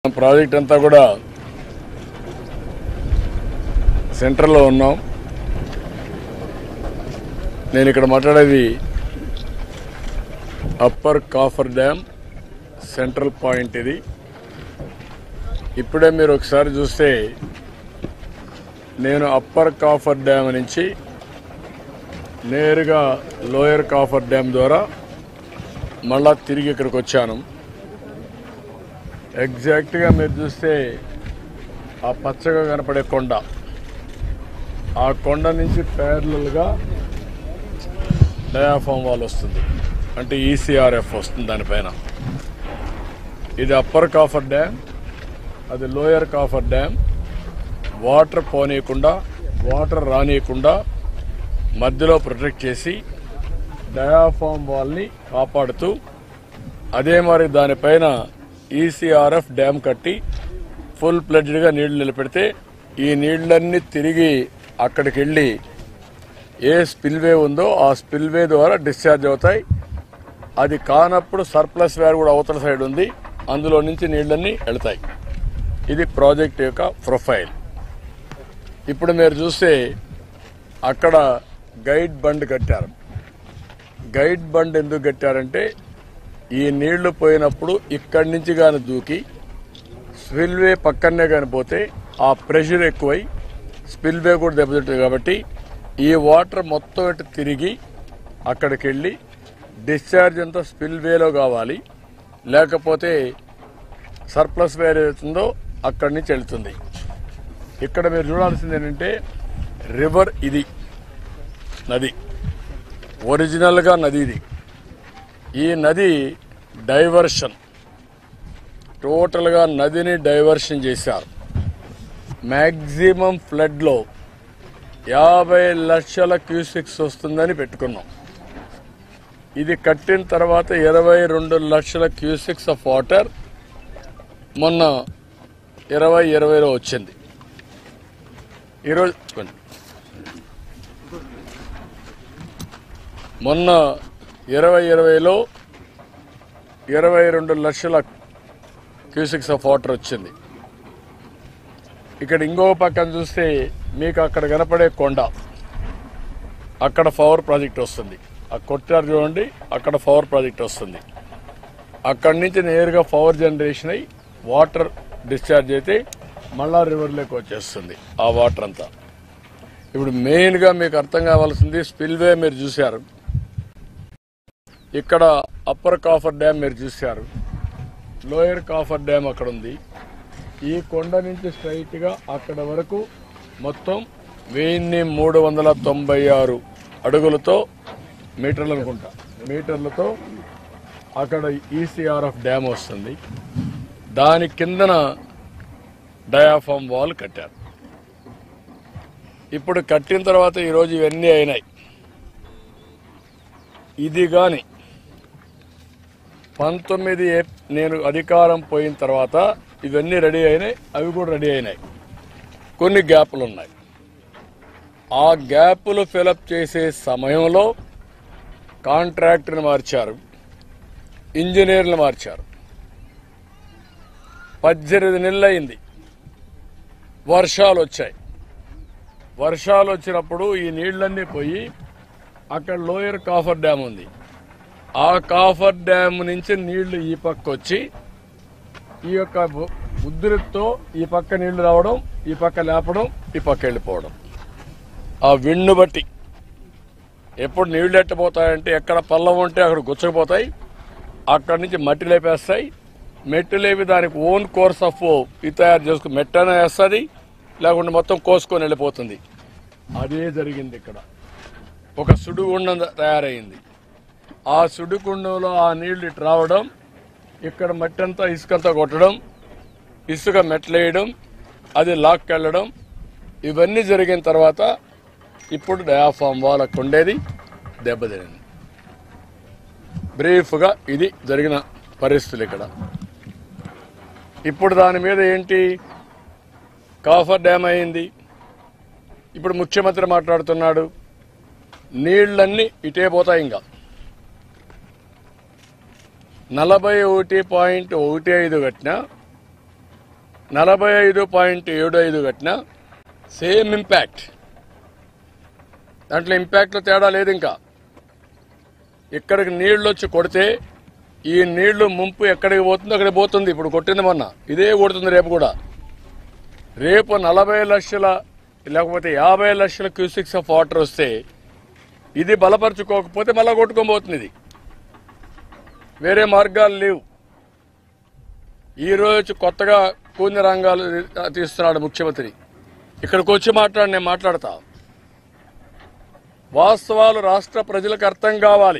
Project అంతా కూడా సెంటర్లో ఉన్నాం నేను ఇక్కడ మాట్లాడేది upper coffer dam central point ఇది ఇప్పుడే మీరు ఒకసారి చూస్తే నేను అప్పర్ కాఫర్ డ్యామ్ నుంచి నేరుగా లోయర్ కాఫర్ డ్యామ్ ద్వారా మళ్ళా తిరిగి ఇక్కడికి వచ్చాను ఎగ్జాక్ట్గా మీరు చూస్తే ఆ పచ్చగా కనపడే కొండ ఆ కొండ నుంచి ప్యారలల్గా డయాఫామ్ వాల్ వస్తుంది అంటే ఈసీఆర్ఎఫ్ వస్తుంది దానిపైన ఇది అప్పర్ కాఫర్ డ్యామ్ అది లోయర్ కాఫర్ డ్యామ్ వాటర్ పోనీయకుండా వాటర్ రానియకుండా మధ్యలో ప్రొటెక్ట్ చేసి డయాఫామ్ వాల్ని కాపాడుతూ అదే మరి దానిపైన ఈసీఆర్ఎఫ్ డ్యామ్ కట్టి ఫుల్ ప్లెడ్జ్డ్గా నీళ్లు నిలబెడితే ఈ నీళ్లన్నీ తిరిగి అక్కడికి వెళ్ళి ఏ స్పిల్వే ఉందో ఆ స్పిల్వే ద్వారా డిశ్చార్జ్ అవుతాయి అది కానప్పుడు సర్ప్లస్ వేర్ కూడా అవతల సైడ్ ఉంది అందులో నుంచి నీళ్ళన్నీ వెళ్తాయి ఇది ప్రాజెక్ట్ యొక్క ప్రొఫైల్ ఇప్పుడు మీరు చూస్తే అక్కడ గైడ్ బండ్ కట్టారు గైడ్ బండ్ ఎందుకు కట్టారంటే ఈ నీళ్లు పోయినప్పుడు ఇక్కడి నుంచి కానీ దూకి స్పిల్వే పక్కనే కానీ పోతే ఆ ప్రెషర్ ఎక్కువై స్పిల్వే కూడా దెబ్బతింటుంది కాబట్టి ఈ వాటర్ మొత్తం ఇటు తిరిగి అక్కడికి వెళ్ళి డిశ్చార్జ్ అంతా స్పిల్వేలో కావాలి లేకపోతే సర్ప్లస్ వేర్ ఏదైతుందో అక్కడి నుంచి వెళ్తుంది ఇక్కడ మీరు చూడాల్సింది ఏంటంటే రివర్ ఇది నది ఒరిజినల్గా నది ఇది ఈ నది డైవర్షన్ టోటల్గా నదిని డైవర్షన్ చేశారు మ్యాక్సిమం ఫ్లడ్లో యాభై లక్షల క్యూసిక్స్ వస్తుందని పెట్టుకున్నాం ఇది కట్టిన తర్వాత ఇరవై రెండు లక్షల క్యూసిక్స్ ఆఫ్ వాటర్ మొన్న ఇరవై ఇరవైలో వచ్చింది ఈరోజు చూడండి. మొన్న ఇరవై ఇరవైలో ఇరవై రెండు లక్షల క్యూసిక్స్ ఆఫ్ వాటర్ వచ్చింది ఇక్కడ ఇంకో పక్కన చూస్తే మీకు అక్కడ కనపడే కొండ అక్కడ పవర్ ప్రాజెక్ట్ వస్తుంది ఆ కొట్టారు చూడండి అక్కడ పవర్ ప్రాజెక్ట్ వస్తుంది అక్కడి నుంచి నేరుగా పవర్ జనరేషన్ అయ్యి వాటర్ డిశ్చార్జ్ అయితే మళ్ళా రివర్లోకి వచ్చేస్తుంది ఆ వాటర్ అంతా ఇప్పుడు మెయిన్గా మీకు అర్థం కావాల్సింది స్పిల్వే మీరు చూశారు ఇక్కడ అప్పర్ కాఫర్ డ్యామ్ మీరు చూశారు లోయర్ కాఫర్ డ్యామ్ అక్కడ ఉంది ఈ కొండ నుంచి స్ట్రైట్గా అక్కడ వరకు మొత్తం వెయ్యిన్ని మూడు వందల తొంభై ఆరు అడుగులతో మీటర్లు అనుకుంటా మీటర్లతో అక్కడ ఈసీఆర్ఎఫ్ డ్యామ్ వస్తుంది దాని కిందన డయాఫామ్ వాల్ కట్టారు ఇప్పుడు కట్టిన తర్వాత ఈరోజు ఇవన్నీ అయినాయి ఇది కానీ పంతొమ్మిది ఏప్- నేను అధికారం పోయిన తర్వాత ఇవన్నీ రెడీ అయినాయి అవి కూడా రెడీ అయినాయి కొన్ని గ్యాపులు ఉన్నాయి ఆ గ్యాపులు ఫిలప్ చేసే సమయంలో కాంట్రాక్టర్ని మార్చారు ఇంజనీర్లు మార్చారు పద్దెనిమిది నెలలు అయింది వర్షాలు వచ్చాయి వర్షాలు వచ్చినప్పుడు ఈ నీళ్లన్నీ పోయి అక్కడ లోయర్ కాఫర్ డ్యామ్ ఉంది ఆ కాఫర్ డ్యామ్ నుంచి నీళ్లు ఈ పక్క వచ్చి ఈ యొక్క ఉ- ఉధృతితో ఈ పక్క నీళ్లు రావడం ఈ పక్క లేపడం ఈ పక్క వెళ్ళిపోవడం ఆ విండు బట్టి ఎప్పుడు నీళ్లు ఎట్టపోతాయంటే ఎక్కడ పల్లం ఉంటే అక్కడ గుచ్చకపోతాయి అక్కడి నుంచి మట్టి లేపేస్తాయి మెట్టు లేపి దానికి ఓన్ కోర్స్ ఆఫ్ ఇది తయారు చేసుకుని మెట్టన వేస్తుంది లేకుంటే మొత్తం కోసుకొని వెళ్ళిపోతుంది అదే జరిగింది ఇక్కడ ఒక సుడిగుండం తయారైంది ఆ సుడిగుండంలో ఆ నీళ్లు ఇటు రావడం ఇక్కడ మట్టి అంతా ఇసుకంతా కొట్టడం ఇసుక మెట్లేయడం అది లాక్కెళ్ళడం ఇవన్నీ జరిగిన తర్వాత ఇప్పుడు డయాఫామ్ వాల్ అక్కడ ఉండేది దెబ్బతినింది బ్రీఫ్గా ఇది జరిగిన పరిస్థితులు ఇక్కడ ఇప్పుడు దాని మీద ఏంటి కాఫర్ డ్యామ్ అయింది ఇప్పుడు ముఖ్యమంత్రి మాట్లాడుతున్నాడు నీళ్ళన్నీ ఇటే పోతాయి ఇంకా నలభై ఒకటి పాయింట్ ఒకటి ఐదు కట్టిన నలభై ఐదు పాయింట్ ఏడు ఐదు కట్టినా సేమ్ ఇంపాక్ట్ దాంట్లో ఇంపాక్ట్లో తేడా లేదు ఇంకా ఇక్కడికి నీళ్లు వచ్చి కొడితే ఈ నీళ్లు ముంపు ఎక్కడికి పోతుందో అక్కడికి పోతుంది ఇప్పుడు కొట్టింది మొన్న ఇదే కొడుతుంది రేపు కూడా రేపు నలభై లక్షల లేకపోతే యాభై లక్షల క్యూసిక్స్ ఆఫ్ వాటర్ వస్తే ఇది బలపరుచుకోకపోతే మళ్ళా కొట్టుకొని పోతుంది ఇది వేరే మార్గాలు లేవు ఈ రోజు కొత్తగా కూని రంగాలు తీస్తున్నాడు ముఖ్యమంత్రి ఇక్కడికి వచ్చి మాట్లాడి నేను మాట్లాడతా వాస్తవాలు రాష్ట్ర ప్రజలకు అర్థం కావాలి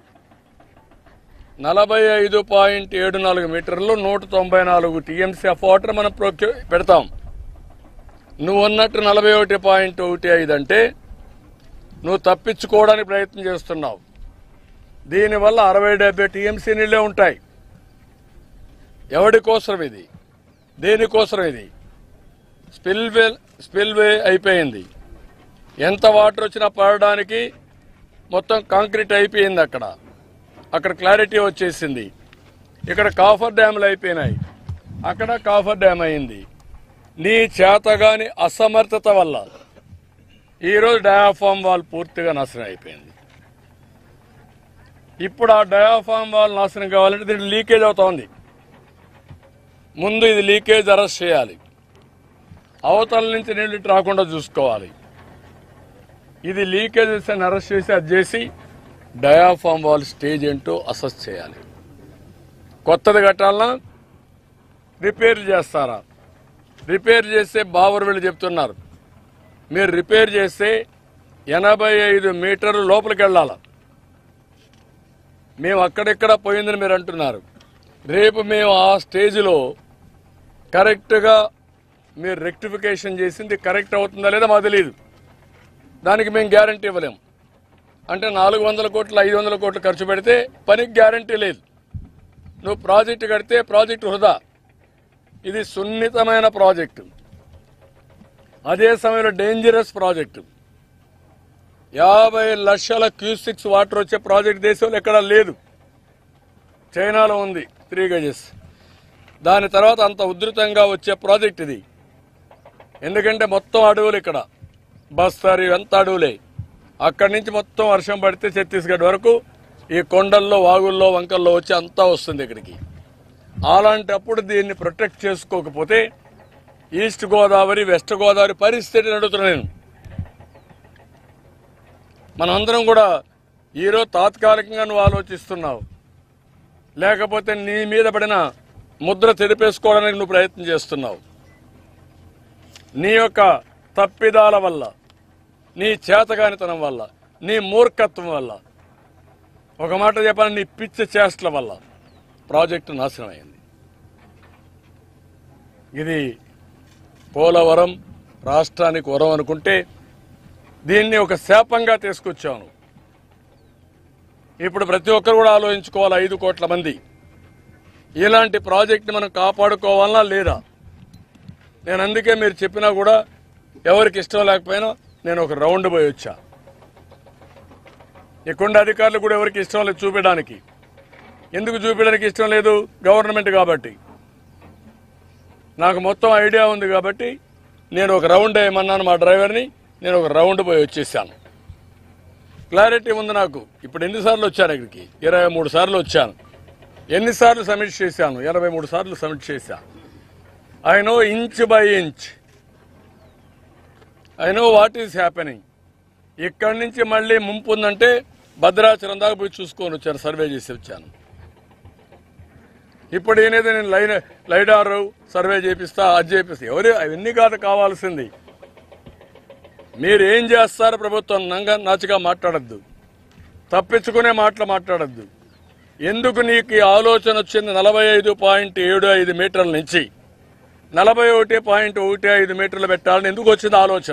నలభై ఐదు పాయింట్ ఏడు నాలుగు మీటర్లు నూట తొంభై నాలుగు టీఎంసీ ఆఫ్ వాటర్ మనం ప్రొక్యూ పెడతాం నువ్వు ఉన్నట్టు నలభై ఒకటి పాయింట్ ఒకటి ఐదు అంటే నువ్వు తప్పించుకోవడానికి ప్రయత్నం చేస్తున్నావు దీనివల్ల అరవై డెబ్బై టీఎంసీ నీళ్ళే ఉంటాయి ఎవడి కోసం ఇది దేనికోసం ఇది స్పిల్వే స్పిల్వే అయిపోయింది ఎంత వాటర్ వచ్చినా పడడానికి మొత్తం కాంక్రీట్ అయిపోయింది అక్కడ అక్కడ క్లారిటీ వచ్చేసింది ఇక్కడ కాఫర్ డ్యాములు అయిపోయినాయి అక్కడ కాఫర్ డ్యామ్ అయింది నీ చేతగాని అసమర్థత వల్ల ఈరోజు డయాఫామ్ వాల్ పూర్తిగా నాశనం అయిపోయింది ఇప్పుడు ఆ డయాఫామ్ వాల్ నాశనం కావాలంటే దీంట్లో లీకేజ్ అవుతోంది ముందు ఇది లీకేజ్ అరెస్ట్ చేయాలి అవతల నుంచి నీళ్లు ఇటు రాకుండా చూసుకోవాలి ఇది లీకేజెస్ అని అరెస్ట్ చేసి అది చేసి డయాఫామ్ వాల్ స్టేజ్ ఏంటో అసెస్ చేయాలి కొత్తది కట్టాలన్నా రిపేర్ చేస్తారా రిపేర్ చేస్తే బావర్ వీళ్ళు చెప్తున్నారు మీరు రిపేర్ చేస్తే ఎనభై ఐదు మీటర్లు లోపలికి వెళ్ళాలి మేము అక్కడెక్కడ పోయిందని మీరు అంటున్నారు రేపు మేము ఆ స్టేజ్లో కరెక్ట్గా మీరు రెక్టిఫికేషన్ చేసింది కరెక్ట్ అవుతుందా లేదా మాకు తెలియదు దానికి మేము గ్యారంటీ ఇవ్వలేము అంటే నాలుగు వందల కోట్లు ఐదు వందల కోట్లు ఖర్చు పెడితే పనికి గ్యారంటీ లేదు నువ్వు ప్రాజెక్టు కడితే ప్రాజెక్టు వృధా ఇది సున్నితమైన ప్రాజెక్టు అదే సమయంలో డేంజరస్ ప్రాజెక్టు యాభై లక్షల క్యూసిక్స్ వాటర్ వచ్చే ప్రాజెక్ట్ దేశంలో ఎక్కడా లేదు చైనాలో ఉంది త్రీ గజెస్ దాని తర్వాత అంత ఉధృతంగా వచ్చే ప్రాజెక్ట్ ఇది ఎందుకంటే మొత్తం అడవులు ఇక్కడ బస్తర్ ఇవంతా అడవులే అక్కడి నుంచి మొత్తం వర్షం పడితే ఛత్తీస్గఢ్ వరకు ఈ కొండల్లో వాగుల్లో వంకల్లో వచ్చి అంతా వస్తుంది ఇక్కడికి అలాంటప్పుడు దీన్ని ప్రొటెక్ట్ చేసుకోకపోతే ఈస్ట్ గోదావరి వెస్ట్ గోదావరి పరిస్థితిని అడుగుతున్నా నేను మనందరం కూడా ఈరోజు తాత్కాలికంగా నువ్వు ఆలోచిస్తున్నావు లేకపోతే నీ మీద పడిన ముద్ర తెరిపేసుకోవడానికి నువ్వు ప్రయత్నం చేస్తున్నావు నీ యొక్క తప్పిదాల వల్ల నీ చేతగానితనం వల్ల నీ మూర్ఖత్వం వల్ల ఒక మాట చెప్పాలి నీ పిచ్చి చేష్టల వల్ల ప్రాజెక్టు నాశనం అయింది ఇది పోలవరం రాష్ట్రానికి వరం అనుకుంటే దీన్ని ఒక శాపంగా తీసుకొచ్చాను ఇప్పుడు ప్రతి ఒక్కరు కూడా ఆలోచించుకోవాలి ఐదు కోట్ల మంది ఇలాంటి ప్రాజెక్ట్ని మనం కాపాడుకోవాలనా లేదా నేను అందుకే మీరు చెప్పినా కూడా ఎవరికి ఇష్టం లేకపోయినా నేను ఒక రౌండ్ పోయి వచ్చా ఇక్కడున్న అధికారులు కూడా ఎవరికి ఇష్టం లేదు చూపించడానికి ఎందుకు చూపించడానికి ఇష్టం లేదు గవర్నమెంట్ కాబట్టి నాకు మొత్తం ఐడియా ఉంది కాబట్టి నేను ఒక రౌండ్ వేయమన్నాను మా డ్రైవర్ని నేను ఒక రౌండ్ పోయి వచ్చేసాను క్లారిటీ ఉంది నాకు ఇప్పుడు ఎన్నిసార్లు వచ్చాను ఇక్కడికి ఇరవై మూడు సార్లు వచ్చాను ఎన్నిసార్లు సబ్మిట్ చేశాను ఇరవై మూడు సార్లు సబ్మిట్ చేశాను I know inch by inch I know what is happening ఇక్కడి నుంచి మళ్ళీ ముంపు ఉందంటే భద్రాచలం దాకా పోయి చూసుకొని వచ్చాను సర్వే చేసి వచ్చాను ఇప్పుడు ఏనేది నేను లైన్ లైడార్ సర్వే చేపిస్తా అది చేపిస్తా ఎవరు అవన్నీ కాదు కావాల్సింది మీరు ఏం చేస్తారు ప్రభుత్వం నంగా నాచిగా మాట్లాడద్దు తప్పించుకునే మాటలు మాట్లాడద్దు ఎందుకు నీకు ఈ ఆలోచన వచ్చింది నలభై ఐదు పాయింట్ ఏడు ఐదు మీటర్ల నుంచి నలభై ఒకటి పాయింట్ ఒకటి ఐదు మీటర్లు పెట్టాలని ఎందుకు వచ్చింది ఆలోచన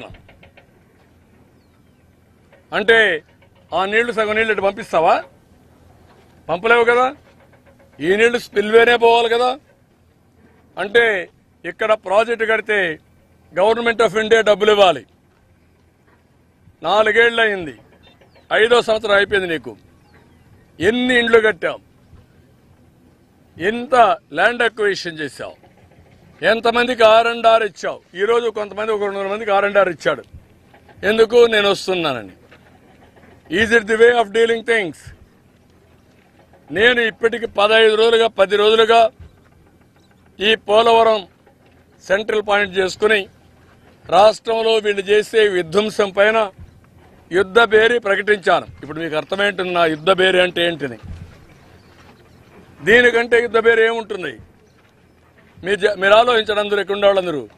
అంటే ఆ నీళ్లు సగం నీళ్ళు ఇటు పంపిస్తావా పంపలేవు కదా ఈ నీళ్లు స్పిల్వేనే పోవాలి కదా అంటే ఇక్కడ ప్రాజెక్టు కడితే గవర్నమెంట్ ఆఫ్ ఇండియా డబ్బులు ఇవ్వాలి నాలుగేళ్ళు అయింది ఐదో సంవత్సరం అయిపోయింది నీకు ఎన్ని ఇండ్లు కట్టావు ఎంత ల్యాండ్ అక్విజిషన్ చేశావు ఎంతమందికి ఆర్ అండ్ ఆర్ ఇచ్చావు ఈరోజు కొంతమంది ఒక రెండు వందల మందికి ఆర్ అండ్ ఆర్ ఇచ్చాడు ఎందుకు నేను వస్తున్నానని is it the way of dealing things నేను ఇప్పటికి పదహైదు రోజులుగా పది రోజులుగా ఈ పోలవరం సెంట్రల్ పాయింట్ చేసుకుని రాష్ట్రంలో వీళ్ళు చేసే విధ్వంసం పైన యుద్ధ బేరి ప్రకటించాను ఇప్పుడు మీకు అర్థమేంటుంది నా యుద్ధ బేరి అంటే ఏంటిని దీనికంటే యుద్ధ బేరి ఏముంటుంది మీరు జ- మీరు ఆలోచించండి అందరూ ఇక్కడ ఉన్న వాళ్ళందరూ